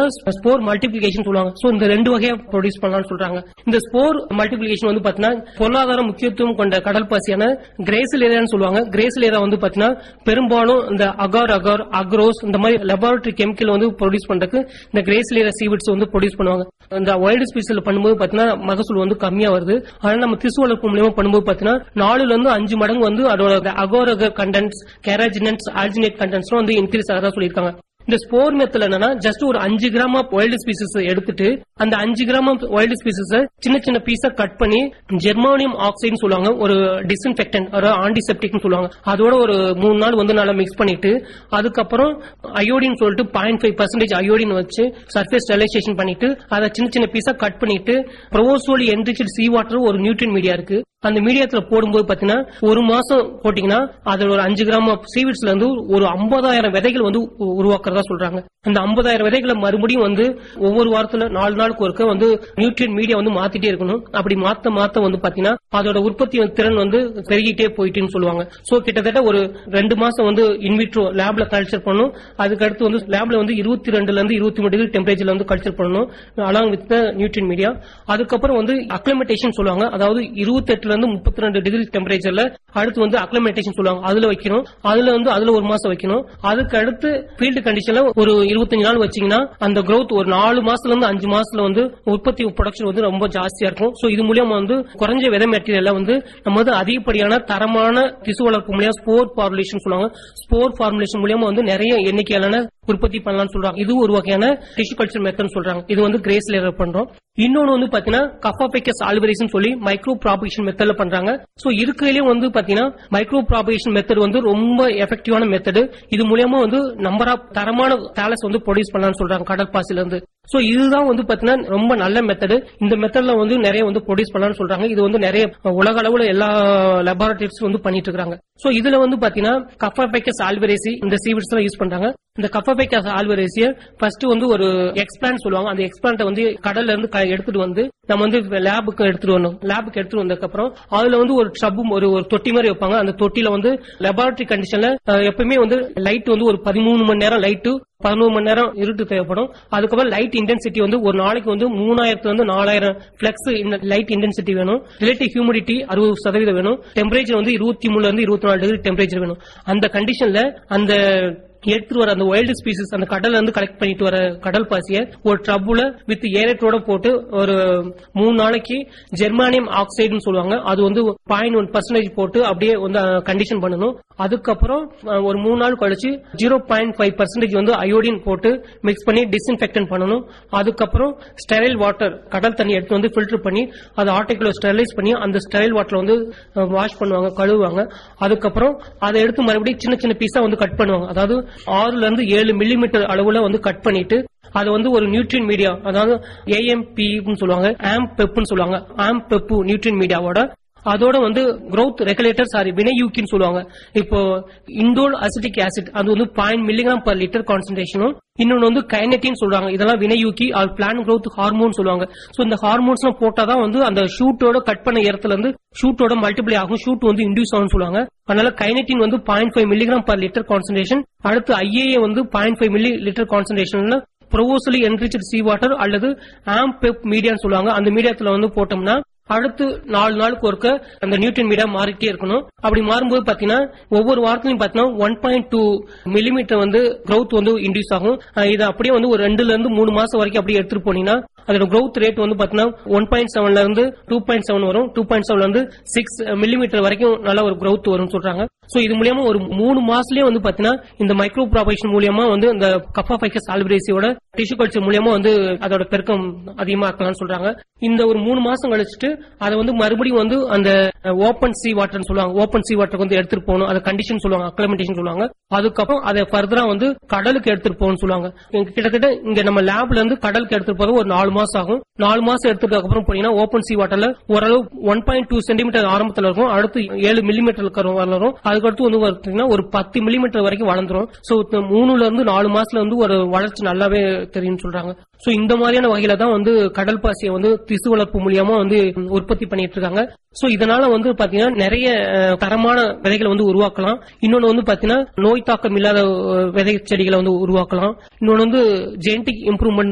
பார்த்தா spore multiplication சொல்லுவாங்க so இந்த ரெண்டு வகையா ப்ரொடியூஸ் பண்ணலாம்னு சொல்றாங்க இந்த ஸ்போர் மல்டிபிளிகேஷன் வந்து பாத்தீங்கன்னா பொருளாதார முக்கியத்துவம் கொண்ட கடல் பாசியான கிரேசிலேரியான்னு சொல்லுவாங்க கிரேசிலேரா வந்து பாத்தீங்கன்னா பெரும்பாலும் இந்த அகார் அகார் அக்ரோஸ் இந்த மாதிரி லெபார்டரி கெமிக்கல் வந்து ப்ரொடியூஸ் பண்றதுக்கு இந்த கிரேசிலேரா சீவிட்ஸ் வந்து ப்ரொடியூஸ் பண்ணுவாங்க இந்த வைல்டு ஸ்பீசில் பண்ணும்போது பாத்தீங்கன்னா மகசூல் வந்து கம்மியா வருது அதனால நம்ம திசு வளர்ப்பு மூலியமா பண்ணும்போது பாத்தீங்கன்னா நாலுல இருந்து அஞ்சு மடங்கு வந்து அதோட அகோர் agar contents carrageenans alginate contents வந்து இன்க்ரீஸ் ஆகிறதா சொல்லியிருக்காங்க இந்த ஸ்போர் மெத்தல் என்னன்னா ஜஸ்ட் ஒரு அஞ்சு கிராம் ஆஃப் வைல்டு ஸ்பீசஸ் எடுத்துட்டு அந்த அஞ்சு கிராம் ஆஃப் வைல்டு ஸ்பீசஸ் சின்ன சின்ன பீஸா கட் பண்ணி ஜெர்மானியம் ஆக்சைடு சொல்லுவாங்க ஒரு டிஸ்இன்ஃபெக்டன்ட் ஒரு ஆன்டிசெப்டிக் சொல்லுவாங்க அதோட ஒரு மூணு நாள் வந்து நல்லா மிக்ஸ் பண்ணிட்டு அதுக்கப்புறம் அயோடின் சொல்லிட்டு பாயிண்ட் ஃபைவ் பர்சன்டேஜ் அயோடின் வச்சு சர்ஃபேஸ் ஸ்டெலைசேஷன் பண்ணிட்டு அதை சின்ன சின்ன பீஸா கட் பண்ணிட்டு ப்ரோசோலி என்ரிச்சட் சி வாட்டர் ஒரு நியூட்ரியன் மீடியா இருக்கு அந்த மீடியத்துல போடும்போது பாத்தீங்கன்னா ஒரு மாசம் போட்டீங்கன்னா அதுல ஒரு அஞ்சு கிராம் சீவிட்ஸ்ல இருந்து ஒரு ஐம்பதாயிரம் விதைகள் வந்து உ- உருவாக்குறதா சொல்றாங்க அந்த ஐம்பதாயிரம் விதைகளை மறுபடியும் வந்து ஒவ்வொரு வாரத்துல நாலு நாளுக்கு ஒருக்க வந்து நியூட்ரியன் மீடியா வந்து மாத்திட்டே இருக்கணும் அப்படி மாத்த மாத்த வந்து பாத்தீங்கன்னா அதோட உற்பத்தி திறன் வந்து பெருகிட்டே போயிட்டுன்னு சொல்லுவாங்க சோ கிட்டத்தட்ட ஒரு ரெண்டு மாசம் வந்து இன்விட்ரோ லேப்ல கல்ச்சர் பண்ணணும் அதுக்கு அடுத்து வந்து லேப்ல வந்து இருபத்தி ரெண்டுல இருந்து இருபத்தி மூணு டிகிரி டெம்பரேச்சர்ல வந்து கல்ச்சர் பண்ணணும் அலாங் வித் நியூட்ரியன் மீடியா அதுக்கப்புறம் வந்து அக்ளமெண்டேஷன் சொல்லுவாங்க அதாவது இருபத்தெட்டுல இருந்து முப்பத்தி ரெண்டு டிகிரி டெம்பரேச்சர்ல அடுத்து வந்து அக்ளமெண்டேஷன் சொல்லுவாங்க அதுல வைக்கணும் அதுல வந்து அதுல ஒரு மாசம் வைக்கணும் அதுக்கு அடுத்து ஃபீல்டு கண்டிஷன்ல ஒரு இருபத்தஞ்சு நாள் வச்சீங்கன்னா அந்த growth ஒரு நாலு மாசத்துல இருந்து அஞ்சு மாசத்துல வந்து உற்பத்தி ப்ரொடக்ஷன் வந்து ரொம்ப ஜாஸ்தியா இருக்கும் சோ இது மூலியமா வந்து குறைஞ்ச விதை மெட்டீரியல்ல வந்து நம்ம வந்து அதிகப்படியான தரமான திசு வளர்ப்பு மூலியம் ஸ்போர் ஃபார்முலேஷன் சொல்லுவாங்க ஸ்போர் ஃபார்முலேஷன் மூலியமா வந்து நிறைய எண்ணிக்கையிலான உற்பத்தி பண்ணலாம்னு சொல்றாங்க இது ஒரு வகையான டிஷ்யூ கல்ச்சர் மெத்தட் சொல்றாங்க இது வந்து கிரேஸ் லேயர் பண்றோம் இன்னொன்னு வந்து பாத்தீங்கன்னா கஃபாபெக்கஸ் ஆல்வரிசன் சொல்லி மைக்ரோ ப்ராபகேஷன் மெத்தட்ல பண்றாங்க சோ இருக்கிறதுலயும் வந்து பாத்தீங்கன்னா மைக்ரோ ப்ராபகேஷன் மெத்தட் வந்து ரொம்ப எஃபெக்டிவான மெத்தட் இது மூலியமா வந்து நம்பர் ஆஃப் தரமான டேலஸ் வந்து ப்ரொடியூஸ் பண்ணலாம்னு சொல்றாங்க கடற்பாசில இருந்து சோ இதுதான் வந்து பாத்தீங்கன்னா ரொம்ப நல்ல மெத்தட் இந்த மெத்தட்ல வந்து நிறைய வந்து ப்ரொடியூஸ் பண்ணலாம்னு சொல்றாங்க இது வந்து நிறைய உலக அளவுல எல்லா லெபார்டரிஸ் வந்து பண்ணிட்டு இருக்காங்க சோ இதுல வந்து பாத்தீங்கன்னா கஃபாபெக்கஸ் ஆல்வரேசி இந்த சீவிட்ஸ் எல்லாம் யூஸ் பண்றாங்க இந்த கஃபாபெக்கஸ் ஆல்வரேசிய ஃபர்ஸ்ட் வந்து ஒரு எக்ஸ்பிளான்ட் சொல்லுவாங்க அந்த எக்ஸ்பிளான்ட் வந்து கடல்ல இருந்து க- எடுத்துட்டு வந்து நம்ம வந்து லேபுக்கு எடுத்துட்டு வரணும் லேபுக்கு எடுத்துட்டு வந்ததுக்கு அப்புறம் அதுல வந்து ஒரு ட்ரப் ஒரு ஒரு தொட்டி மாதிரி வைப்பாங்க அந்த தொட்டில வந்து லெபார்டரி கண்டிஷன்ல அஹ், எப்பவுமே வந்து லைட் வந்து ஒரு பதிமூணு மணி நேரம் லைட்டு பதினோரு மணி நேரம் இருட்டு தேவைப்படும் அதுக்கப்புறம் லைட் இன்டென்சிட்டி வந்து ஒரு நாளைக்கு வந்து மூணாயிரத்துல இருந்து நாலாயிரம் பிளக்ஸ் லைட் இன்டென்சிட்டி வேணும் ரிலேட்டிவ் ஹியூமிடிட்டி அறுபது சதவீதம் வேணும் டெம்பரேச்சர் வந்து இருபத்தி மூணுல இருந்து இருபத்தி நாலு டிகிரி டெம்பரேச்சர் வேணும் அந்த கண்டிஷன்ல அந்த எடுத்துட்டு வர அந்த வைல்டு ஸ்பீசிஸ் அந்த கடல்ல இருந்து கலெக்ட் பண்ணிட்டு வர கடல் பாசிய ஒரு ட்ரப்புல வித் ஏரேட்டோட போட்டு ஒரு மூணு நாளைக்கு ஜெர்மானியம் ஆக்சைடுன்னு சொல்லுவாங்க அது வந்து பாயிண்ட் ஒன் பர்சன்டேஜ் போட்டு அப்படியே வந்து கண்டிஷன் பண்ணணும் அதுக்கப்புறம் அஹ், ஒரு மூணு நாள் கழிச்சு ஜீரோ பாயிண்ட் ஃபைவ் பர்சன்டேஜ் வந்து அயோடின் போட்டு மிக்ஸ் பண்ணி டிஸ்இன்ஃபெக்டன் பண்ணணும் அதுக்கப்புறம் ஸ்டெரைல் வாட்டர் கடல் தண்ணி எடுத்து வந்து ஃபில்டர் பண்ணி அதை ஆர்டிகுலர் ஸ்டெரிலைஸ் பண்ணி அந்த ஸ்டெரைல் வாட்டர் வந்து வாஷ் பண்ணுவாங்க கழுவுவாங்க அதுக்கப்புறம் அதை எடுத்து மறுபடியும் சின்ன சின்ன பீஸா வந்து கட் பண்ணுவாங்க அதாவது ஆறுல இருந்து ஏழு மில்லிமீட்டர் அளவுல வந்து கட் பண்ணிட்டு அது வந்து ஒரு நியூட்ரியன் மீடியா அதாவது ஏஎம்பி சொல்லுவாங்க ஆம் பெப்னு சொல்லுவாங்க ஆம் பெப்பு நியூட்ரியன் மீடியாவோட அதோட வந்து growth ரெகுலேட்டர் சாரி வினையூக்கின்னு சொல்லுவாங்க இப்போ இண்டோல் அசிட்டிக் ஆசிட் அது வந்து பாயிண்ட் மில்லிகிராம் பர் லிட்டர் கான்சன்ட்ரேஷனும் இன்னொன்னு வந்து கைனட்டின்னு சொல்றாங்க இதெல்லாம் வினையூக்கி ஆர் பிளான் growth ஹார்மோன் சொல்லுவாங்க சோ இந்த ஹார்மோன்ஸ் எல்லாம் போட்டாதான் வந்து அந்த ஷூட்டோட கட் பண்ண இடத்துல இருந்து ஷூட்டோட மல்டிப்ளை ஆகும் ஷூட் வந்து இன்டியூஸ் ஆகும் சொல்லுவாங்க அதனால கைனட்டின் வந்து point five milligram per litre concentration அடுத்து ஐஏஏ வந்து பாயிண்ட் ஃபைவ் மில்லி லிட்டர் கான்சன்ட்ரேஷன்ல ப்ரோவோசலி என்ரிச்சட் சி வாட்டர் அல்லது ஆம்பெப் மீடியான்னு சொல்லுவாங்க அந்த மீடியத்துல வந்து போட்டோம்னா அடுத்து நாலு நாளுக்கு ஒருக்க அந்த நியூட்டன் மீடியா மாறிட்டே இருக்கணும் அப்படி மாறும்போது பாத்தீங்கன்னா ஒவ்வொரு வாரத்திலையும் பாத்தீங்கன்னா ஒன் பாயிண்ட் டூ மில்லிமீட்டர் வந்து growth வந்து இன்டியூஸ் ஆகும் அஹ் இது அப்படியே வந்து ஒரு ரெண்டுல இருந்து மூணு மாசம் வரைக்கும் அப்படியே எடுத்துட்டு போனீங்கன்னா அதோட growth ரேட் வந்து பாத்தீங்கன்னா ஒன் பாயிண்ட் செவன்ல இருந்து டூ பாயிண்ட் செவன் வரும் டூ பாயிண்ட் செவன்ல இருந்து சிக்ஸ் மில்லிமீட்டர் வரைக்கும் நல்ல ஒரு growth வரும்னு சொல்றாங்க சோ இது மூலியமா ஒரு மூணு மாசத்துலயே வந்து பாத்தீங்கன்னா இந்த மைக்ரோ ப்ராபகேஷன் மூலியமா வந்து இந்த கஃபாஃபைக்கஸ் ஆல்பிரேசியோட டிஷ்யூ கல்ச்சர் மூலியமா வந்து அதோட பெருக்கம் அதிகமா இருக்கலாம்னு சொல்றாங்க இந்த ஒரு மூணு மாசம் கழிச்சிட்டு அதை வந்து மறுபடியும் வந்து அந்த ஓப்பன் சி வாட்டர்னு சொல்லுவாங்க ஓப்பன் சி வாட்டர் வந்து எடுத்துட்டு போகணும் அது கண்டிஷன் சொல்லுவாங்க அக்ளமெண்டேஷன் சொல்லுவாங்க அதுக்கப்புறம் அதை ஃபர்தரா வந்து கடலுக்கு எடுத்துட்டு போகணும்னு சொல்லுவாங்க இங்க கிட்டத்தட்ட இங்க நம்ம லேப்ல இருந்து கடலுக்கு எடுத்துட்டு போறது ஒரு நாலு மாசம் ஆகும் நாலு மாசம் எடுத்துட்டு அப்புறம் போனீங்கன்னா ஓப்பன் சி வாட்டர்ல ஓரளவு ஒன் பாயிண்ட் டூ சென்டிமீட்டர் ஆரம்பத்துல இருக்கும் அடுத்து ஏழு மில்லிமீட்டர் வளரும் அதுக்கடுத்து வந்து பார்த்தீங்கன்னா ஒரு பத்து மில்லிமீட்டர் வரைக்கும் வளர்ந்துரும் சோ மூணுல இருந்து நாலு மாசத்துல வந்து ஒரு வளர்ச்சி நல்லாவே தெரியும்னு சொல்றாங்க சோ இந்த மாதிரியான வகையில தான் வந்து கடல் பாசியை வந்து திசு வளர்ப்பு மூலியமா வந்து உற்பத்தி பண்ணிட்டு இருக்காங்க சோ இதனால வந்து பாத்தீங்கன்னா நிறைய அஹ், தரமான விதைகளை வந்து உருவாக்கலாம் இன்னொன்னு வந்து பாத்தீங்கன்னா நோய் தாக்கம் இல்லாத அஹ், விதை செடிகளை வந்து உருவாக்கலாம் இன்னொன்னு வந்து ஜெனடிக் இம்ப்ரூவ்மெண்ட்